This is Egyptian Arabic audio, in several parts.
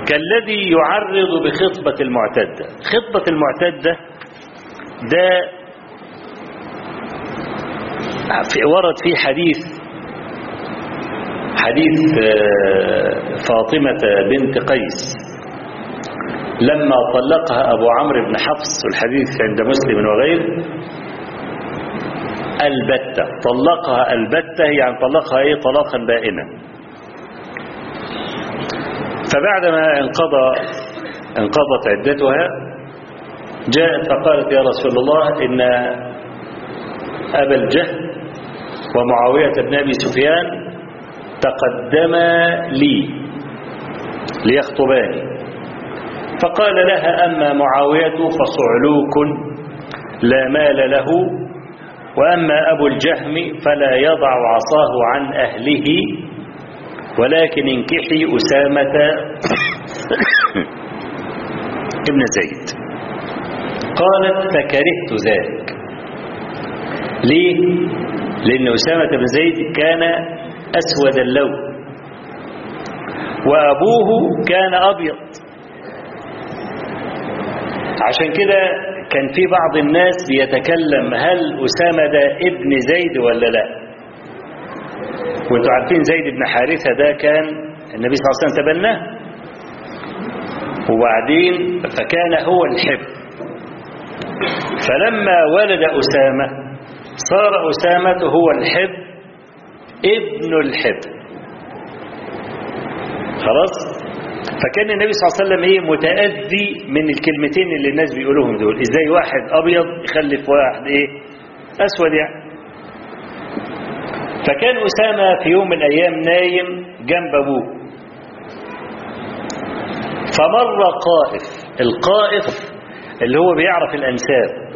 كالذي يعرض بخطبة المعتدة خطبة المعتدة ده في ورد فيه حديث حديث فاطمة بنت قيس لما طلقها أبو عمرو بن حفص والحديث عند مسلم وغيره البتة طلقها البتة يعني طلقها ايه طلاقا بائنا فبعدما انقضى انقضت عدتها جاءت فقالت يا رسول الله إن أبا الجهل ومعاوية بن أبي سفيان تقدما لي ليخطباني فقال لها أما معاوية فصعلوك لا مال له وأما أبو الجهم فلا يضع عصاه عن أهله ولكن انكحي أسامة ابن زيد قالت فكرهت ذلك ليه لأن أسامة بن زيد كان أسود اللون وأبوه كان أبيض عشان كده كان في بعض الناس بيتكلم هل أسامة ده ابن زيد ولا لا وانتوا عارفين زيد بن حارثة ده كان النبي صلى الله عليه وسلم تبناه وبعدين فكان هو الحب فلما ولد أسامة صار أسامة هو الحب ابن الحب خلاص فكان النبي صلى الله عليه وسلم ايه متأذي من الكلمتين اللي الناس بيقولوهم دول ازاي واحد ابيض يخلف واحد ايه اسود يعني فكان أسامة في يوم من الأيام نايم جنب أبوه فمر قائف القائف اللي هو بيعرف الأنساب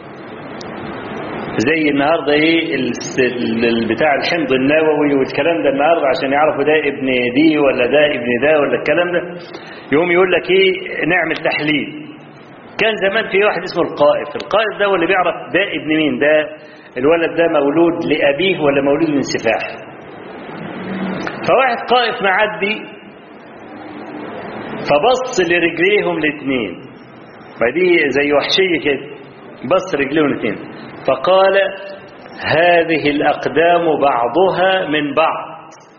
زي النهاردة ايه بتاع الحمض النووي والكلام ده النهاردة عشان يعرفوا ده ابن دي ولا ده ابن ده ولا الكلام ده يقوم يقول لك ايه نعمل تحليل كان زمان في واحد اسمه القائف القائف ده هو اللي بيعرف ده ابن مين ده الولد ده مولود لأبيه ولا مولود من سفاح فواحد قائف معدي فبص لرجليهم الاثنين فدي زي وحشية كده بص رجليهم الاثنين فقال هذه الأقدام بعضها من بعض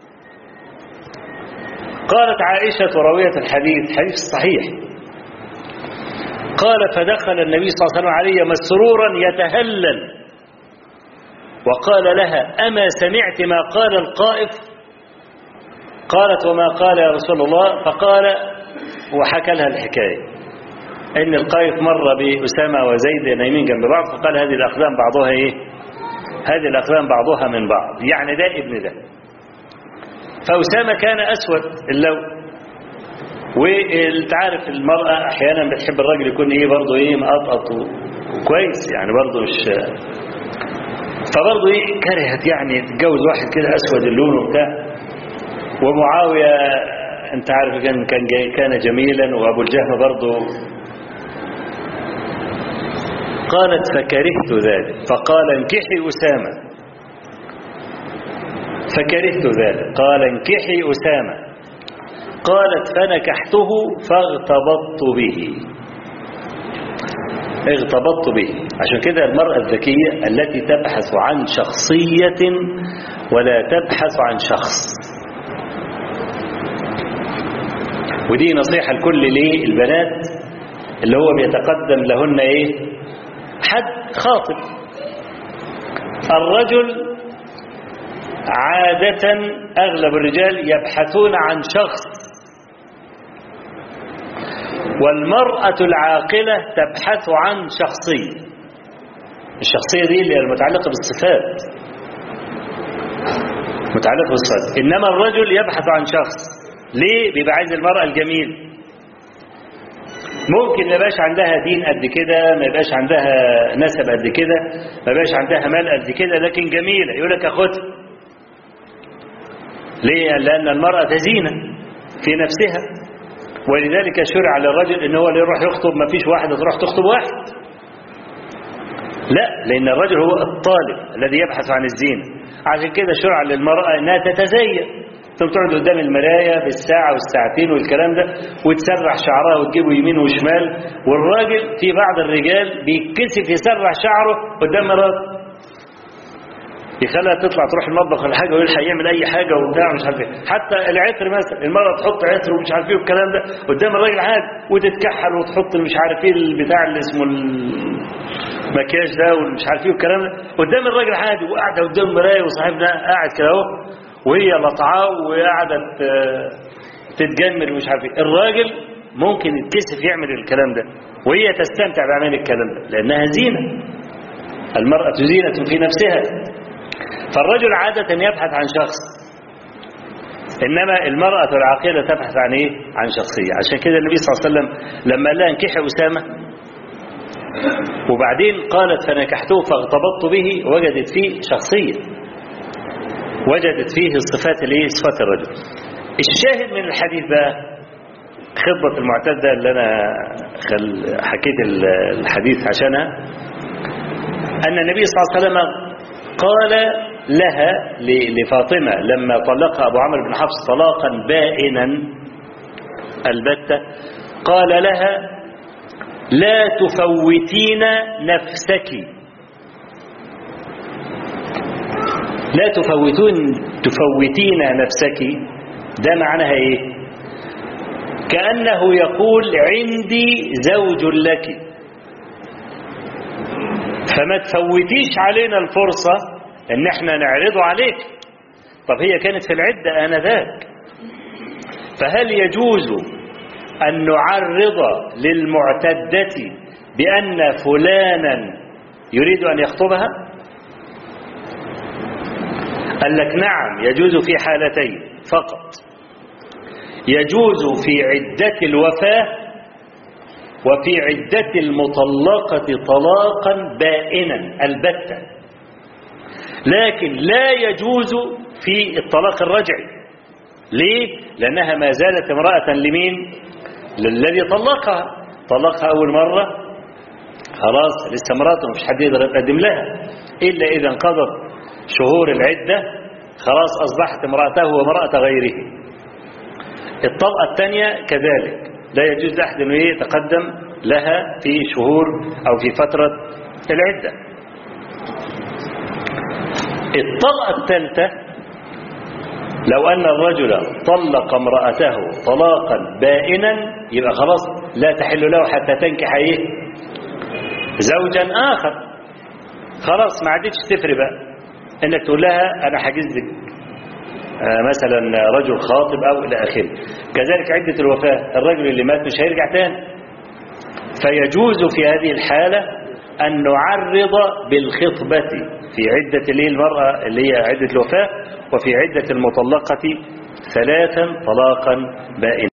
قالت عائشة راوية الحديث حديث صحيح قال فدخل النبي صلى الله عليه وسلم علي مسرورا يتهلل وقال لها أما سمعت ما قال القائف قالت وما قال يا رسول الله فقال وحكى لها الحكاية إن القائف مر بأسامة وزيد نايمين جنب بعض فقال هذه الأقدام بعضها إيه هذه الأقدام بعضها من بعض يعني ده ابن ده فأسامة كان أسود اللون وانت عارف المرأة أحيانا بتحب الراجل يكون إيه برضه إيه مقطقط وكويس يعني برضه مش فبرضه ايه كرهت يعني تتجوز واحد كده اسود اللون وبتاع ومعاويه انت عارف كان كان كان جميلا وابو الجهم برضه قالت فكرهت ذلك فقال انكحي اسامه فكرهت ذلك قال انكحي اسامه قالت فنكحته فاغتبطت به اغتبطت به عشان كده المرأة الذكية التي تبحث عن شخصية ولا تبحث عن شخص ودي نصيحة لكل ليه البنات اللي هو بيتقدم لهن ايه حد خاطب الرجل عادة اغلب الرجال يبحثون عن شخص والمرأة العاقلة تبحث عن شخصية الشخصية دي اللي المتعلقة بالصفات متعلقة بالصفات إنما الرجل يبحث عن شخص ليه بيبقى عايز المرأة الجميل ممكن ما يبقاش عندها دين قد كده ما يبقاش عندها نسب قد كده ما يبقاش عندها مال قد كده لكن جميلة يقول لك أخدها ليه لأن المرأة زينة في نفسها ولذلك شرع للرجل ان هو اللي يروح يخطب ما فيش واحدة تروح تخطب واحد لا لأن الرجل هو الطالب الذي يبحث عن الزينة عشان كده شرع للمرأة أنها تتزين ثم تقعد قدام المراية بالساعة والساعتين والكلام ده وتسرح شعرها وتجيبه يمين وشمال والراجل في بعض الرجال بيتكسف يسرح شعره قدام مراته يخليها تطلع تروح المطبخ ولا حاجه ويلحق يعمل اي حاجه وبتاع مش عارف ايه حتى العطر مثلا المره تحط عطر ومش عارف ايه والكلام ده قدام الراجل عادي وتتكحل وتحط مش عارف ايه البتاع اللي اسمه المكياج ده والمش عارف ايه والكلام ده قدام الراجل عادي وقاعده قدام المرايه وصاحبنا قاعد كده اهو وهي لطعاه وقاعده تتجمل ومش عارف ايه الراجل ممكن يتكسف يعمل الكلام ده وهي تستمتع بعمل الكلام ده لانها زينه المرأة زينة في نفسها فالرجل عادة يبحث عن شخص إنما المرأة العاقلة تبحث عن إيه؟ عن شخصية عشان كده النبي صلى الله عليه وسلم لما قال لها انكحي أسامة وبعدين قالت فنكحته فاغتبطت به وجدت فيه شخصية وجدت فيه الصفات اللي هي صفات الرجل الشاهد من الحديث بقى خطبة المعتدة اللي أنا خل حكيت الحديث عشانها أن النبي صلى الله عليه وسلم قال لها لفاطمة لما طلقها أبو عمرو بن حفص طلاقا بائنا البتة قال لها لا تفوتين نفسك لا تفوتون تفوتين نفسك ده معناها ايه كأنه يقول عندي زوج لك فما تفوتيش علينا الفرصة ان احنا نعرضه عليك طب هي كانت في العدة آنذاك فهل يجوز أن نعرض للمعتدة بأن فلانا يريد أن يخطبها قال لك نعم يجوز في حالتين فقط يجوز في عدة الوفاة وفي عدة المطلقة طلاقا بائنا البتة لكن لا يجوز في الطلاق الرجعي ليه؟ لأنها ما زالت امرأة لمين؟ للذي طلقها طلقها أول مرة خلاص لسه امرأته مش حد يقدر يقدم لها إلا إذا انقضت شهور العدة خلاص أصبحت امرأته وامرأة غيره الطلقة الثانية كذلك لا يجوز لأحد أنه يتقدم لها في شهور أو في فترة العدة الطلقة الثالثة لو أن الرجل طلق امرأته طلاقا بائنا يبقى خلاص لا تحل له حتى تنكح ايه زوجا آخر خلاص ما عادتش تفرق بقى انك تقول لها انا حاجز لك آه مثلا رجل خاطب او الى اخره كذلك عدة الوفاة الرجل اللي مات مش هيرجع تاني فيجوز في هذه الحالة أن نعرض بالخطبة في عدة اللي المرأة اللي هي عدة الوفاة وفي عدة المطلقة ثلاثا طلاقا بائنا